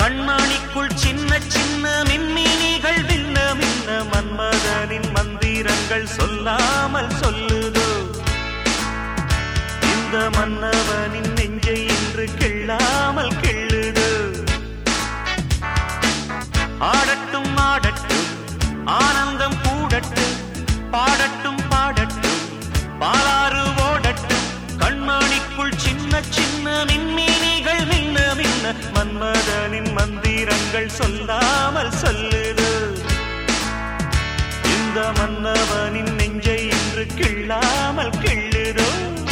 கண்மணிக்குள் சின்ன சின்ன மின்மினிகள் மின்ன மின்ன மன்மதனின் மந்திரங்கள் சொல்லாமல் சொல்லுதோ இந்த மன்னவனின் நெஞ்சை இன்று கிள்ளாமல் கிள்ளுதோ ஆடட்டும் ஆடட்டும் ஆனந்தம் கூடட்டும் பாடட்டும் பாடட்டும் பாலாறு ஓடட்டும் கண்மணிக்குள் சின்ன சின்ன மின்மினிகள் மின்ன மின்ன மன்மதனின் மந்திரங்கள் சொல்லாமல் சொல்லுது இந்த மன்னவனின் நெஞ்சை இன்று கிள்ளாமல் கிள்ளுதோ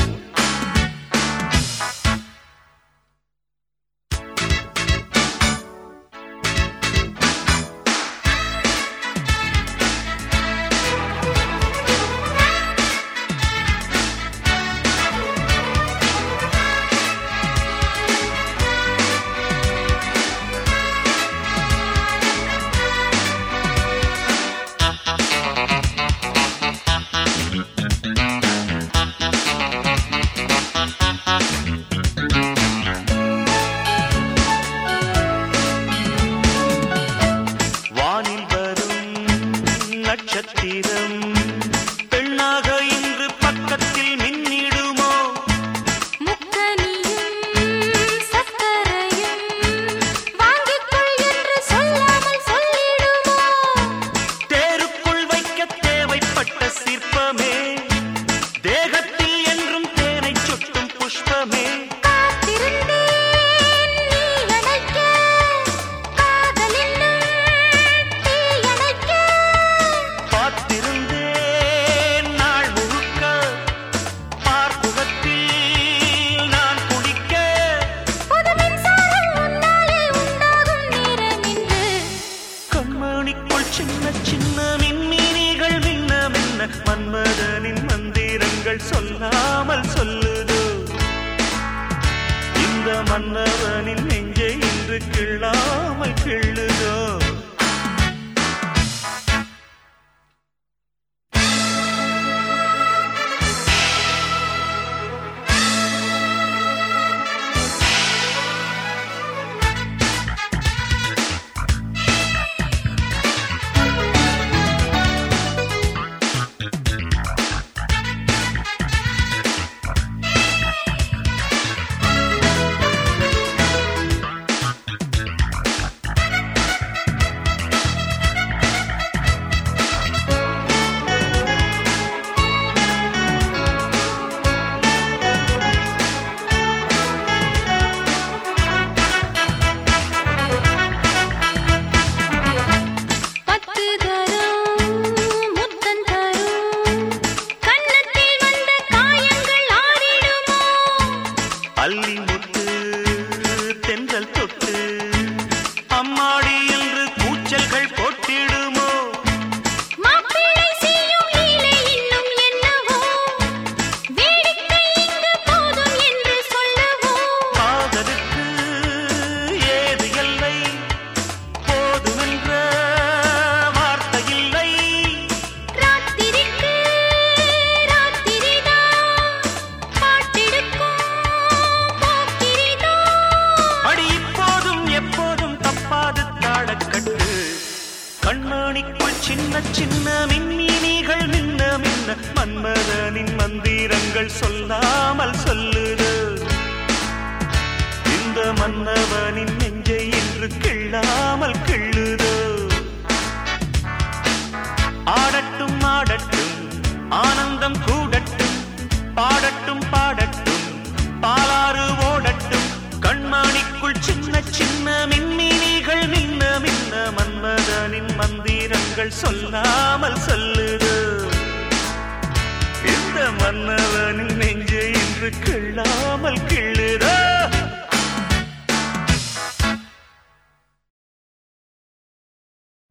வானில் வரும் நட்சத்திரம் பெண்ணாக இன்று பக்கத்தில் மின்னிடுமோ முக்கனியும் சக்கரையும் வாங்கிக்கொள் என்று சொல்லாமல் சொல்லிடுமோ தேருக்குள் வைக்க தேவைப்பட்ட சிற்பமே தேகத்தில் என்றும் தேனை சுட்டும் புஷ்பமே காத்திருந்தேன் நீ அணைக்க காதலின்னும் தீயணைக்க பார்த்திருந்தேன் நாள் முழுக்க பார்ப்புகத்தில் நான் குளிக்க புது மின்சாரம் உன்னாலே உண்டாகும் நேரம் இன்று கண்மணிக்குள் சின்ன சின்ன மின்மினிகள் மின்ன மின்ன மன்மதனின் மந்திரங்கள் சொல்லாமல் சொல்லுதோ இந்த மன்னவனின் நெஞ்சை இன்று கிள்ளாமல் கிள்ளுதோ பத்து தரும் முத்தம் தரும் கன்னத்தில் வந்த காயங்கள் ஆறிடுமோ அள்ளி முத்து தென்றல் தொட்டு அம்மாடி என்று கூச்சல்கள் போட்டிடுமோ மாப்பிள்ளை செய்யும் லீலை இன்னும் என்னவோ வேடிக்கை இங்கு போதும் என்று சொல்லவோ காதலுக்கு ஏது எல்லை போதுமென்ற வார்த்தை இல்லை ராத்திரிக்கு ராத்திரிதான் பாட்டெடுக்கும் போக்கிரிதான் அடி இப்போதும் எப்போதும் தப்பாது தாழக்கட்டு கண்மணிக்குள் சின்ன சின்ன மின்மினிகள் மின்ன மின்ன மன்மதனின் மந்திரங்கள் சொல்லாமல் சொல்லுது இந்த மன்னவனின் நெஞ்சை இன்று கிள்ளாமல் கிள்ளுதோ ஆடட்டும் ஆடட்டும் ஆனந்தம் கூடட்டும் பாடட்டும் பாடட்டும் பாலாறு ஓடட்டும் கண்மணிக்குள் சின்ன சின்ன மின்மினிகள் மின்ன மின்ன மன்மதனின் மந்திரங்கள் சொல்லாமல் சொல்லுது இந்த மன்னவனின் நெஞ்சை இன்று கிள்ளாமல் கிள்ளுதோ